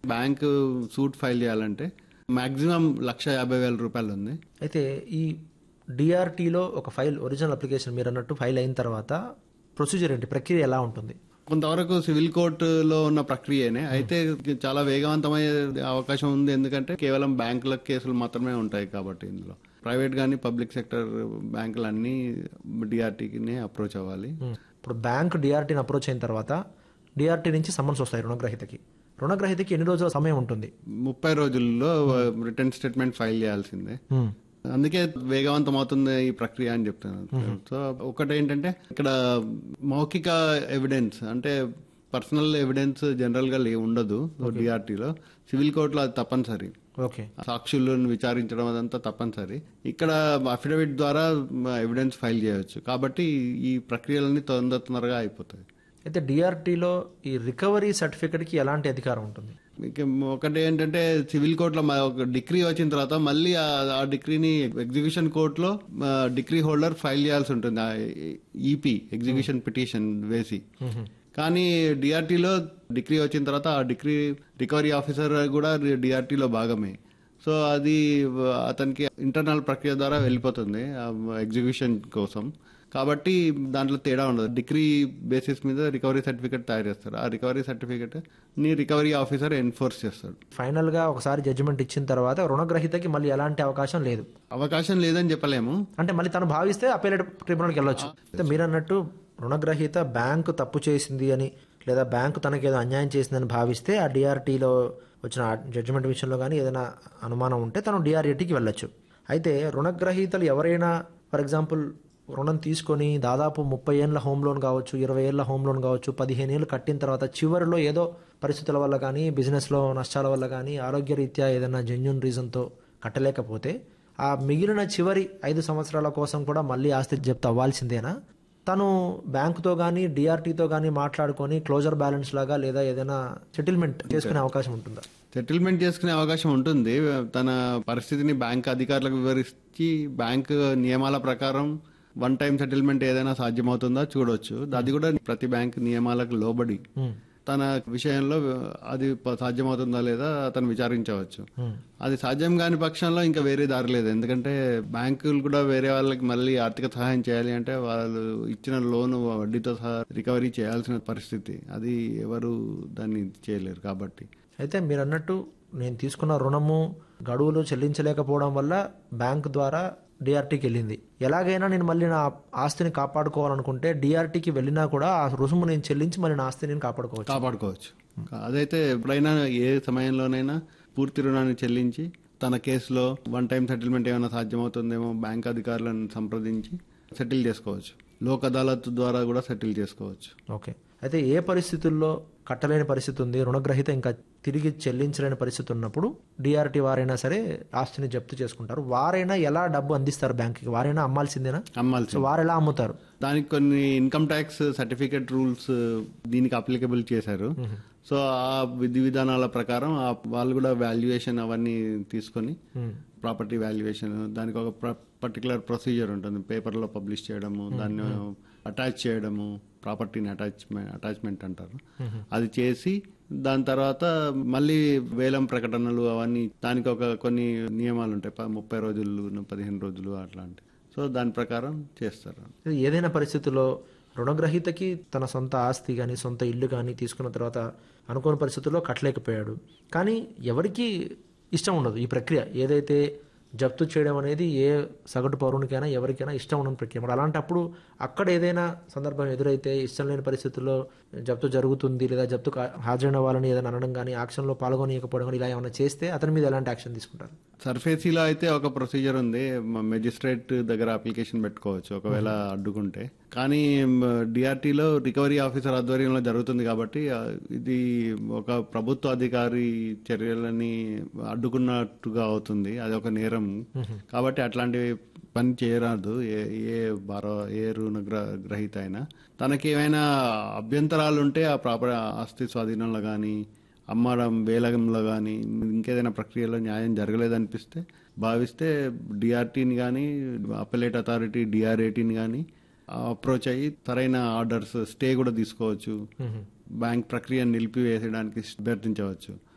Bank suit file చేయాలంటే maximum లక్ష యాభై వేల రూపాయలు ఉంది అయితే ఈ డిఆర్టీలో ఒక ఫైల్ ఒరిజినల్ అప్లికేషన్ మీరు అన్నట్టు ఫైల్ అయిన తర్వాత ప్రొసీజర్ ఏంటి ప్రక్రియ ఎలా ఉంటుంది కొంతవరకు సివిల్ కోర్టులో ఉన్న ప్రక్రియనే అయితే చాలా వేగవంతమయ్యే అవకాశం ఉంది ఎందుకంటే కేవలం బ్యాంకుల కేసులు మాత్రమే ఉంటాయి కాబట్టి ఇందులో ప్రైవేట్ కానీ పబ్లిక్ సెక్టర్ బ్యాంకులు అన్ని డిఆర్టీకి అప్రోచ్ అవ్వాలి ఇప్పుడు బ్యాంక్ డిఆర్టీని అప్రోచ్ అయిన తర్వాత డిఆర్టీ నుంచి సమ్మన్స్ వస్తాయి రుణగ్రహీతకి రుణగ్రహీతకి ఎన్ని రోజుల సమయం ఉంటుంది ముప్పై రోజుల్లో రిటర్న్ స్టేట్మెంట్ ఫైల్ చేయాల్సిందే మ్మ్. అందుకే వేగవంతం అవుతుంది ఈ ప్రక్రియ అని చెప్తున్నాను సో ఒకటి ఏంటంటే ఇక్కడ మౌఖిక ఎవిడెన్స్ అంటే పర్సనల్ ఎవిడెన్స్ జనరల్ గా లే ఉండదు డిఆర్టీలో సివిల్ కోర్టులో అది తప్పనిసరి ఓకే సాక్షులను విచారించడం అదంతా తప్పనిసరి ఇక్కడ అఫిడవిట్ ద్వారా ఎవిడెన్స్ ఫైల్ చేయవచ్చు కాబట్టి ఈ ప్రక్రియలన్నీ తొందర తొందరగా అయిపోతాయి అయితే డిఆర్టీలో ఈ రికవరీ సర్టిఫికెట్కి ఎలాంటి అధికారం ఉంటుంది ఇక ఒకటి ఏంటంటే సివిల్ కోర్టులో మ- ఒక డిగ్రీ వచ్చిన తర్వాత మళ్ళీ ఆ- ఆ డిగ్రీని ఎగ్జిక్యూషన్ కోర్టులో డిగ్రీ హోల్డర్ ఫైల్ చేయాల్సి ఉంటుంది ఈపీ ఎగ్జిక్యూషన్ పిటిషన్ వేసి కానీ డిఆర్టీలో డిగ్రీ వచ్చిన తర్వాత ఆ డిగ్రీ రికవరీ ఆఫీసర్ కూడా డిఆర్టీలో భాగమే సో అది అతనికి ఇంటర్నల్ ప్రక్రియ ద్వారా వెళ్ళిపోతుంది ఎగ్జిక్యూషన్ కోసం కాబట్టి దాంట్లో తేడా ఉండదు డిగ్రీ బేసిస్ మీద రికవరీ సర్టిఫికేట్ తయారు చేస్తారు ఆ రికవరీ సర్టిఫికేట్ ని రికవరీ ఆఫీసర్ ఎన్ఫోర్స్ చేస్తాడు ఫైనల్ గా ఒకసారి జడ్జిమెంట్ ఇచ్చిన తర్వాత రుణగ్రహీతకి మళ్ళీ ఎలాంటి అవకాశం లేదు అవకాశం లేదని చెప్పలేము అంటే మళ్ళీ తను భావిస్తే అప్పేలేట్ ట్రిబ్యునల్కి వెళ్ళొచ్చు అయితే మీరు అన్నట్టు రుణగ్రహీత బ్యాంకు తప్పు చేసింది అని లేదా బ్యాంకు తనకి ఏదో అన్యాయం చేసిందని భావిస్తే ఆ డిఆర్టీలో వచ్చిన జడ్జిమెంట్ విషయంలో కానీ ఏదైనా అనుమానం ఉంటే తను డిఆర్ఏటీకి వెళ్ళొచ్చు అయితే రుణగ్రహీతలు ఎవరైనా ఫర్ ఎగ్జాంపుల్ రుణం తీసుకొని దాదాపు ముప్పై ఏళ్ళ హోమ్ లోన్ కావచ్చు ఇరవై ఏళ్ళ హోమ్ లోన్ కావచ్చు పదిహేను ఏళ్ళు కట్టిన తర్వాత చివరిలో ఏదో పరిస్థితుల వల్ల కానీ బిజినెస్లో నష్టాల వల్ల కానీ ఆరోగ్యరీత్యా ఏదైనా జెన్యున్ రీజన్తో కట్టలేకపోతే ఆ మిగిలిన చివరి ఐదు సంవత్సరాల కోసం కూడా మళ్ళీ ఆస్తి జప్తు అవ్వాల్సిందేనా తను బ్యాంకుతో కానీ డిఆర్టీతో కానీ మాట్లాడుకొని క్లోజర్ బ్యాలెన్స్ లాగా లేదా ఏదైనా సెటిల్మెంట్ చేసుకునే అవకాశం ఉంటుందా సెటిల్మెంట్ చేసుకునే అవకాశం ఉంటుంది తన పరిస్థితిని బ్యాంక్ అధికారులకు వివరించి బ్యాంక్ నియమాల ప్రకారం వన్ టైం సెటిల్మెంట్ ఏదైనా సాధ్యమవుతుందా చూడొచ్చు అది కూడా ప్రతి బ్యాంక్ నియమాలకు లోబడి తన విషయంలో అది ప- సాధ్యమవుతుందా లేదా అతను విచారించవచ్చు అది సాధ్యం కాని పక్షంలో ఇంకా వేరే దారి లేదు ఎందుకంటే బ్యాంకులు కూడా వేరే వాళ్ళకి మళ్ళీ ఆర్థిక సహాయం చేయాలి అంటే వాళ్ళు ఇచ్చిన లోన్ వడ్డీతో సహా రికవరీ చేయాల్సిన పరిస్థితి అది ఎవరు దాన్ని చేయలేరు కాబట్టి అయితే మీరు అన్నట్టు నేను తీసుకున్న రుణము గడువులు చెల్లించలేకపోవడం వల్ల బ్యాంక్ ద్వారా డిఆర్టీకి వెళ్ళింది ఎలాగైనా నేను మళ్ళీ నా ఆస్తిని కాపాడుకోవాలనుకుంటే డిఆర్టీకి వెళ్ళినా కూడా ఆ రుసుము నేను చెల్లించి మళ్ళీ నా ఆస్తిని నేను కాపాడుకోవచ్చు కాపాడుకోవచ్చు అదైతే ఎప్పుడైనా ఏ సమయంలోనైనా పూర్తి రుణాన్ని చెల్లించి తన కేసులో వన్ టైం సెటిల్మెంట్ ఏమైనా సాధ్యమవుతుందేమో బ్యాంక్ అధికారులను సంప్రదించి సెటిల్ చేసుకోవచ్చు లోక్ అదాలత్ ద్వారా కూడా సెటిల్ చేసుకోవచ్చు ఓకే అయితే ఏ పరిస్థితుల్లో కట్టలేని పరిస్థితి ఉంది రుణగ్రహీత ఇంకా తిరిగి చెల్లించలేని పరిస్థితి ఉన్నప్పుడు డిఆర్టీ వారైనా సరే ఆస్తిని జప్తు చేసుకుంటారు వారైనా ఎలా డబ్బు అందిస్తారు బ్యాంకుకి వారైనా అమ్మాల్సిందేనా అమ్మాల్సి సో వారు ఎలా అమ్ముతారు దానికి కొన్ని ఇన్కమ్ ట్యాక్స్ సర్టిఫికేట్ రూల్స్ దీనికి అప్లికబుల్ చేశారు సో ఆ విధి విధానాల ప్రకారం ఆ వాళ్ళు కూడా వాల్యుయేషన్ అవన్నీ తీసుకొని ప్రాపర్టీ వాల్యుయేషన్ దానికి ఒక పర్టికులర్ ప్రొసీజర్ ఉంటుంది పేపర్లో పబ్లిష్ చేయడము దాన్ని అటాచ్ చేయడము ప్రాపర్టీని అటాచ్మెంట్ అటాచ్మెంట్ అంటారు అది చేసి దాని తర్వాత మళ్ళీ వేలం ప్రకటనలు అవన్నీ దానికి ఒక కొన్ని నియమాలు ఉంటాయి ప- ముప్పై రోజులు పదిహేను రోజులు అట్లాంటి సో దాని ప్రకారం చేస్తారు ఇది ఏదైనా పరిస్థితుల్లో రుణగ్రహీతకి తన సొంత ఆస్తి కానీ సొంత ఇల్లు కానీ తీసుకున్న తర్వాత అనుకోని పరిస్థితుల్లో కట్టలేకపోయాడు కానీ ఎవరికి ఇష్టం ఉండదు ఈ ప్రక్రియ ఏదైతే జప్తు చేయడం అనేది ఏ సగటు పౌరునికైనా ఎవరికైనా ఇష్టం ఉండని ప్రక్రియ మరి అలాంటప్పుడు అక్కడ ఏదైనా సందర్భం ఎదురైతే ఇష్టం లేని పరిస్థితుల్లో జప్తు జరుగుతుంది లేదా జప్తు హాజరైన వాళ్ళని ఏదైనా అనడం కానీ యాక్షన్లో పాల్గొనకపోవడం కానీ ఇలా ఏమైనా చేస్తే అతని మీద ఎలాంటి యాక్షన్ తీసుకుంటారు సర్ఫేసీలో అయితే ఒక ప్రొసీజర్ ఉంది మెజిస్ట్రేట్ దగ్గర అప్లికేషన్ పెట్టుకోవచ్చు ఒకవేళ అడ్డుకుంటే కానీ డిఆర్టీలో రికవరీ ఆఫీసర్ ఆధ్వర్యంలో జరుగుతుంది కాబట్టి ఆ, ఇది ఒక ప్రభుత్వ అధికారి చర్యలని అడ్డుకున్నట్టుగా అవుతుంది అది ఒక నేరం కాబట్టి అట్లాంటి పని చేయరాదు ఏ ఏ భారో ఏ రుణ గ్ర- గ్రహీత అయినా తనకి ఏమైనా అభ్యంతరాలు ఉంటే ఆ ప్రాపర్ ఆస్తి స్వాధీనంలో కానీ అమ్మడం వేలంలో కానీ ఇంకేదైనా ప్రక్రియలో న్యాయం జరగలేదనిపిస్తే భావిస్తే డిఆర్టీని కానీ అప్పలేట్ అథారిటీ డిఆర్ఏటీని కానీ అప్రోచ్ అయ్యి సరైన ఆర్డర్స్ స్టే కూడా తీసుకోవచ్చు బ్యాంక్ ప్రక్రియను నిలిపివేయడానికి అభ్యర్థించవచ్చు